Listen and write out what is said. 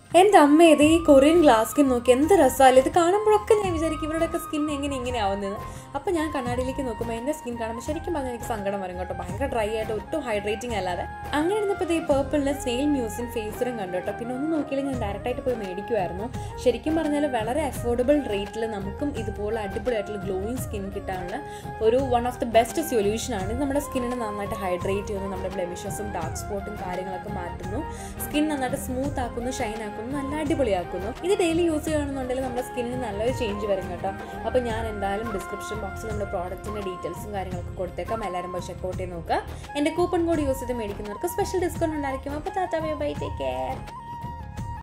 എൻ്റെ അമ്മ ഇത് ഈ കൊറിയൻ ഗ്ലാസ് സ്കിൻ നോക്കി എന്ത് രസമല്ലേ ഇത് കാണുമ്പോഴൊക്കെ ഞാൻ വിചാരിക്കും ഇവരുടെയൊക്കെ സ്കിൻ എങ്ങനെ ഇങ്ങനെ ആവുന്നത് അപ്പോൾ ഞാൻ കണ്ണാടിയിലേക്ക് നോക്കുമ്പോൾ എൻ്റെ സ്കിൻ കാണുമ്പോൾ ശരിക്കും പറഞ്ഞാൽ എനിക്ക് സങ്കടം വരും കേട്ടോ ഭയങ്കര ഡ്രൈ ആയിട്ട് ഒട്ടും ഹൈഡ്രേറ്റിംഗ് അല്ലാതെ അങ്ങനെ ഇരുന്നപ്പോൾ ഈ പേർപ്പിളിന് സ്നെയിൽ മ്യൂസിയം ഫേസറും കണ്ടു കേട്ടോ പിന്നെ ഒന്നും നോക്കിയില്ല ഞാൻ ഡയറക്റ്റായിട്ട് പോയി മേടിക്കുമായിരുന്നു ശരിക്കും പറഞ്ഞാൽ വളരെ അഫോർഡബിൾ റേറ്റിൽ നമുക്കും ഇതുപോലെ അടിപൊളിയായിട്ടുള്ള ഗ്ലോയിങ് സ്കിൻ കിട്ടാനുള്ള ഒരു വൺ ഓഫ് ദി ബെസ്റ്റ് സൊല്യൂഷനാണ് ഇത് നമ്മുടെ സ്കിന്നിനെ നന്നായിട്ട് ഹൈഡ്രേറ്റ് ചെയ്യുന്നു നമ്മുടെ ബ്ലെമിഷസും ഡാർക്ക് സ്പോട്ടും കാര്യങ്ങളൊക്കെ മാറ്റുന്നു സ്കിൻ നന്നായിട്ട് സ്മൂത്ത് ആക്കുന്നു ഷൈൻ ആക്കുന്നു നല്ല അടിപൊളിയാക്കുന്നു ഇത് ഡെയിലി യൂസ് ചെയ്യുകയാണെന്നുണ്ടെങ്കിൽ നമ്മുടെ സ്കിന്നിന് നല്ലൊരു ചേഞ്ച് വരും കേട്ടോ അപ്പോൾ ഞാൻ എന്തായാലും ഡിസ്ക്രിപ്ഷൻ ബോക്സിൽ നമ്മുടെ പ്രോഡക്റ്റിൻ്റെ ഡീറ്റെയിൽസും കാര്യങ്ങളൊക്കെ കൊടുത്തേക്കാം എല്ലാവരും പോയി ചെക്കൗട്ട് ചെയ്ത് നോക്കുക എൻ്റെ കൂപ്പൺ കോഡ് യൂസ് ചെയ്ത് മേടിക്കുന്നവർക്ക് സ്പെഷ്യൽ ഡിസ്കൗണ്ട് ഉണ്ടായിരിക്കും അപ്പോൾ താത്താ ബൈ ടേക്ക് കെയർ